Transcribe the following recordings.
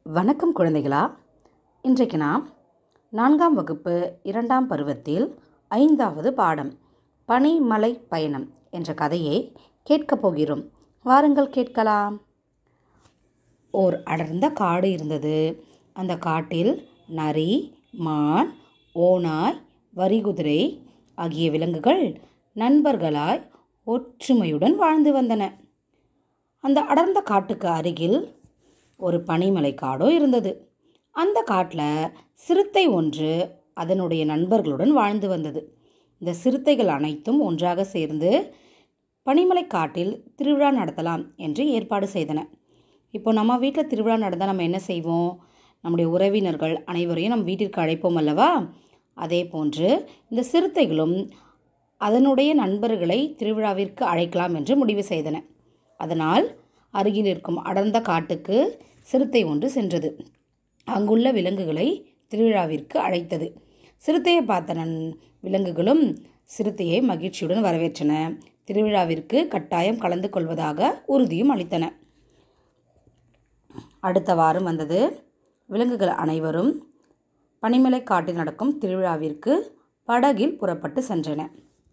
வணக்கம் குழந்தைகளா இன்றைக்கு நாம் நான்காம் வகுப்பு இரண்டாம் பருவத்தில் ஐந்தாவது பாடம் பனிமலை பயணம் என்ற கதையை கேட்கப் போகிறோம் வாருங்கள் கேட்கலாம் ஓர் அடர்ந்த காடு இருந்தது அந்த காட்டில் நரி மான் ஓநாய் வரிகுதிரை ஆகிய விலங்குகள் நண்பர்களாய் ஒற்றுமையுடன் வாழ்ந்து வந்தன அந்த அடர்ந்த காட்டுக்கு அருகில் ஒரு பனிமலை காடோ இருந்தது அந்த காட்டில் சிறுத்தை ஒன்று அதனுடைய நண்பர்களுடன் வாழ்ந்து வந்தது இந்த சிறுத்தைகள் அனைத்தும் ஒன்றாக சேர்ந்து பனிமலை காட்டில் திருவிழா நடத்தலாம் என்று ஏற்பாடு செய்தன இப்போ நம்ம வீட்டில் திருவிழா நடந்தால் நம்ம என்ன செய்வோம் நம்முடைய உறவினர்கள் அனைவரையும் நம் வீட்டிற்கு அழைப்போம் அல்லவா அதே போன்று இந்த சிறுத்தைகளும் அதனுடைய நண்பர்களை திருவிழாவிற்கு அழைக்கலாம் என்று முடிவு செய்தன அதனால் அருகில் இருக்கும் அடர்ந்த காட்டுக்கு சிறுத்தை ஒன்று சென்றது அங்குள்ள விலங்குகளை திருவிழாவிற்கு அழைத்தது சிறுத்தையை பார்த்த நன் விலங்குகளும் சிறுத்தையை மகிழ்ச்சியுடன் வரவேற்றன திருவிழாவிற்கு கட்டாயம் கலந்து கொள்வதாக உறுதியும் அளித்தன அடுத்த வாரம் வந்தது விலங்குகள் அனைவரும் பனிமலை காட்டில் நடக்கும் திருவிழாவிற்கு படகில் புறப்பட்டு சென்றன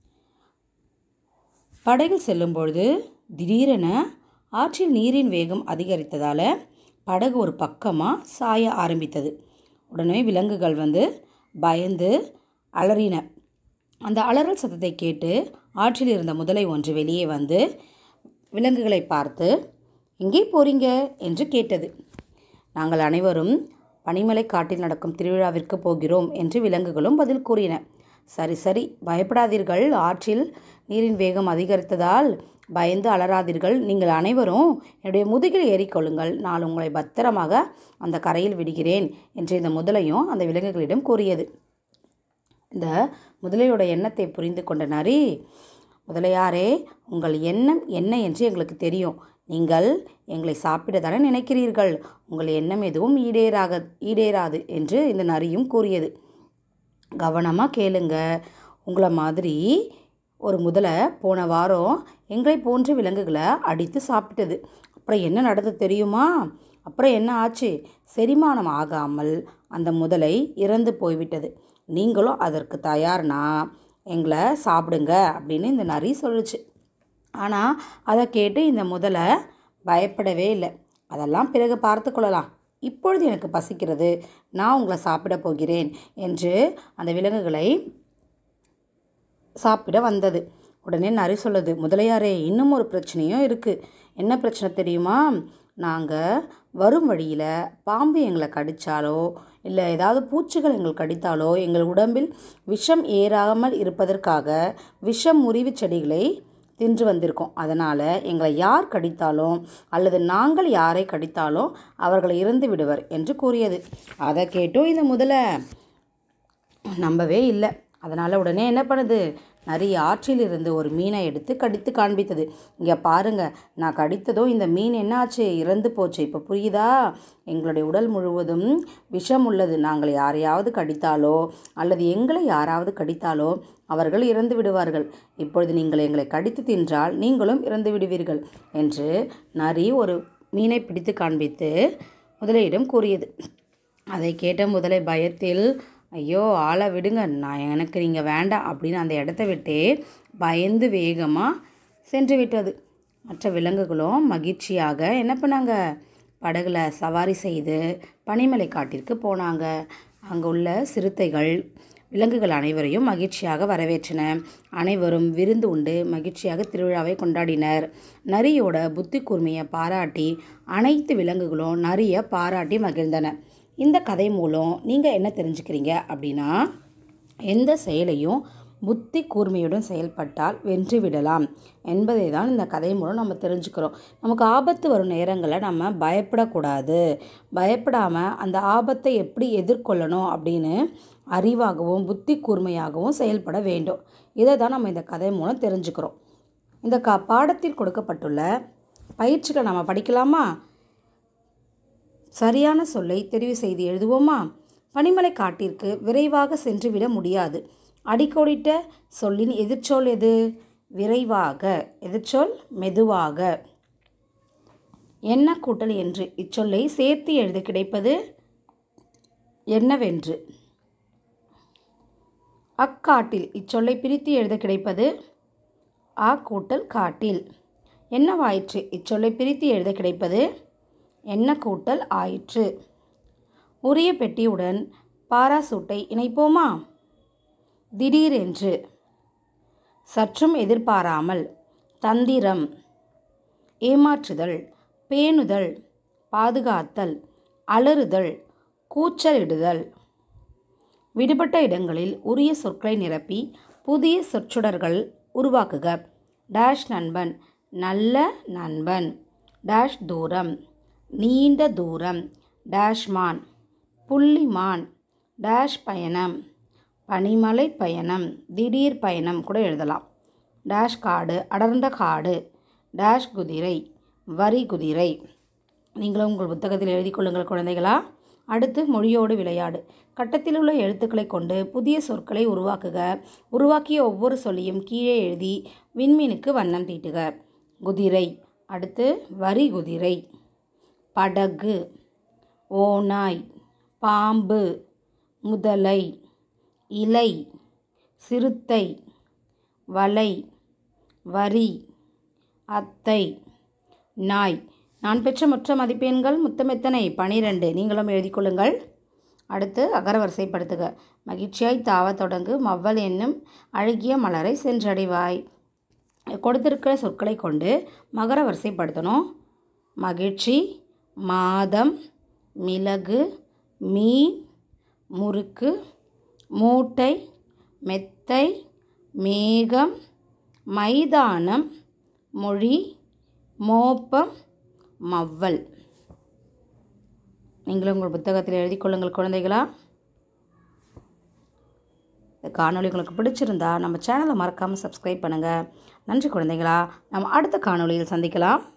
படகில் செல்லும்பொழுது திடீரென ஆற்றில் நீரின் வேகம் அதிகரித்ததால் படகு ஒரு பக்கமாக சாய ஆரம்பித்தது உடனே விலங்குகள் வந்து பயந்து அலறின அந்த அலறல் சத்தத்தை கேட்டு ஆற்றில் இருந்த முதலை ஒன்று வெளியே வந்து விலங்குகளை பார்த்து எங்கே போறீங்க என்று கேட்டது நாங்கள் அனைவரும் பனிமலை காட்டில் நடக்கும் திருவிழாவிற்கு போகிறோம் என்று விலங்குகளும் பதில் கூறின சரி சரி பயப்படாதீர்கள் ஆற்றில் நீரின் வேகம் அதிகரித்ததால் பயந்து அலறாதீர்கள் நீங்கள் அனைவரும் என்னுடைய முதுகில் ஏறிக்கொள்ளுங்கள் நான் உங்களை பத்திரமாக அந்த கரையில் விடுகிறேன் என்று இந்த முதலையும் அந்த விலங்குகளிடம் கூறியது இந்த முதலையோட எண்ணத்தை புரிந்து கொண்ட நரி முதலையாரே உங்கள் எண்ணம் என்ன என்று எங்களுக்கு தெரியும் நீங்கள் எங்களை சாப்பிட தானே நினைக்கிறீர்கள் உங்கள் எண்ணம் எதுவும் ஈடேறாக ஈடேறாது என்று இந்த நரியும் கூறியது கவனமாக கேளுங்க உங்களை மாதிரி ஒரு முதலை போன வாரம் எங்களை போன்ற விலங்குகளை அடித்து சாப்பிட்டது அப்புறம் என்ன நடந்தது தெரியுமா அப்புறம் என்ன ஆச்சு செரிமானம் ஆகாமல் அந்த முதலை இறந்து போய்விட்டது நீங்களும் அதற்கு தயார்னா எங்களை சாப்பிடுங்க அப்படின்னு இந்த நரி சொல்லுச்சு ஆனால் அதை கேட்டு இந்த முதலை பயப்படவே இல்லை அதெல்லாம் பிறகு பார்த்து கொள்ளலாம் இப்பொழுது எனக்கு பசிக்கிறது நான் உங்களை சாப்பிட போகிறேன் என்று அந்த விலங்குகளை சாப்பிட வந்தது உடனே நரி சொல்லுது முதலையாரே இன்னும் ஒரு பிரச்சனையும் இருக்குது என்ன பிரச்சனை தெரியுமா நாங்கள் வரும் வழியில் பாம்பு எங்களை கடித்தாலோ இல்லை ஏதாவது பூச்சிகள் எங்கள் கடித்தாலோ எங்கள் உடம்பில் விஷம் ஏறாமல் இருப்பதற்காக விஷம் முறிவு செடிகளை தின்று வந்திருக்கோம் அதனால் எங்களை யார் கடித்தாலும் அல்லது நாங்கள் யாரை கடித்தாலும் அவர்களை இறந்து விடுவர் என்று கூறியது அதை கேட்டும் இந்த முதல்ல நம்பவே இல்லை அதனால் உடனே என்ன பண்ணுது நிறைய ஆற்றில் இருந்து ஒரு மீனை எடுத்து கடித்து காண்பித்தது இங்கே பாருங்க நான் கடித்ததும் இந்த மீன் என்னாச்சு இறந்து போச்சு இப்போ புரியுதா எங்களுடைய உடல் முழுவதும் விஷம் உள்ளது நாங்கள் யாரையாவது கடித்தாலோ அல்லது எங்களை யாராவது கடித்தாலோ அவர்கள் இறந்து விடுவார்கள் இப்பொழுது நீங்கள் எங்களை கடித்து தின்றால் நீங்களும் இறந்து விடுவீர்கள் என்று நரி ஒரு மீனை பிடித்து காண்பித்து முதலையிடம் கூறியது அதை கேட்ட முதலை பயத்தில் ஐயோ ஆளை விடுங்க நான் எனக்கு நீங்கள் வேண்டாம் அப்படின்னு அந்த இடத்த விட்டே பயந்து வேகமாக சென்று விட்டது மற்ற விலங்குகளும் மகிழ்ச்சியாக என்ன பண்ணாங்க படகுல சவாரி செய்து பனிமலை காட்டிற்கு போனாங்க அங்கே உள்ள சிறுத்தைகள் விலங்குகள் அனைவரையும் மகிழ்ச்சியாக வரவேற்றன அனைவரும் விருந்து உண்டு மகிழ்ச்சியாக திருவிழாவை கொண்டாடினர் நரியோட புத்தி கூர்மையை பாராட்டி அனைத்து விலங்குகளும் நரியை பாராட்டி மகிழ்ந்தன இந்த கதை மூலம் நீங்கள் என்ன தெரிஞ்சுக்கிறீங்க அப்படின்னா எந்த செயலையும் புத்தி கூர்மையுடன் செயல்பட்டால் வென்று விடலாம் என்பதை தான் இந்த கதை மூலம் நம்ம தெரிஞ்சுக்கிறோம் நமக்கு ஆபத்து வரும் நேரங்களில் நம்ம பயப்படக்கூடாது பயப்படாமல் அந்த ஆபத்தை எப்படி எதிர்கொள்ளணும் அப்படின்னு அறிவாகவும் புத்தி கூர்மையாகவும் செயல்பட வேண்டும் இதை தான் நம்ம இந்த கதை மூலம் தெரிஞ்சுக்கிறோம் இந்த க பாடத்தில் கொடுக்கப்பட்டுள்ள பயிற்சிகளை நம்ம படிக்கலாமா சரியான சொல்லை தெரிவு செய்து எழுதுவோமா பனிமலை காட்டிற்கு விரைவாக சென்றுவிட முடியாது அடிக்கோடிட்ட சொல்லின் எதிர்ச்சொல் எது விரைவாக எதிர்ச்சொல் மெதுவாக என்ன கூட்டல் என்று இச்சொல்லை சேர்த்து எழுத கிடைப்பது என்னவென்று அக்காட்டில் இச்சொல்லை பிரித்து எழுத கிடைப்பது ஆ கூட்டல் காட்டில் என்னவாயிற்று இச்சொல்லை பிரித்து எழுத கிடைப்பது என்ன கூட்டல் ஆயிற்று உரிய பெட்டியுடன் பாராசூட்டை இணைப்போமா திடீரென்று சற்றும் எதிர்பாராமல் தந்திரம் ஏமாற்றுதல் பேணுதல் பாதுகாத்தல் அலறுதல் கூச்சலிடுதல் விடுபட்ட இடங்களில் உரிய சொற்களை நிரப்பி புதிய சொற்றொடர்கள் உருவாக்குக டேஷ் நண்பன் நல்ல நண்பன் டேஷ் தூரம் நீண்ட தூரம் டேஷ் மான் புள்ளிமான் டேஷ் பயணம் பனிமலை பயணம் திடீர் பயணம் கூட எழுதலாம் டேஷ் காடு அடர்ந்த காடு டேஷ் குதிரை வரி குதிரை நீங்களும் உங்கள் புத்தகத்தில் எழுதி கொள்ளுங்கள் குழந்தைகளா அடுத்து மொழியோடு விளையாடு கட்டத்தில் உள்ள எழுத்துக்களை கொண்டு புதிய சொற்களை உருவாக்குக உருவாக்கிய ஒவ்வொரு சொல்லையும் கீழே எழுதி விண்மீனுக்கு வண்ணம் தீட்டுக குதிரை அடுத்து வரி குதிரை படகு ஓநாய் பாம்பு முதலை இலை சிறுத்தை வலை வரி அத்தை நாய் நான் பெற்ற மொத்த மதிப்பெண்கள் மொத்தம் எத்தனை பனிரெண்டு நீங்களும் எழுதி கொள்ளுங்கள் அடுத்து அகரவரிசைப்படுத்துக மகிழ்ச்சியாய் தாவ தொடங்கு மவ்வல் என்னும் அழகிய மலரை சென்றடைவாய் கொடுத்திருக்கிற சொற்களை கொண்டு மகர வரிசைப்படுத்தணும் மகிழ்ச்சி மாதம் மிளகு மீன் முறுக்கு மூட்டை மெத்தை மேகம் மைதானம் மொழி மோப்பம் மவ்வல் நீங்களும் உங்கள் புத்தகத்தில் எழுதி கொள்ளுங்கள் குழந்தைகளா இந்த காணொளி உங்களுக்கு பிடிச்சிருந்தா நம்ம சேனலை மறக்காமல் சப்ஸ்கிரைப் பண்ணுங்கள் நன்றி குழந்தைகளா நம்ம அடுத்த காணொளியில் சந்திக்கலாம்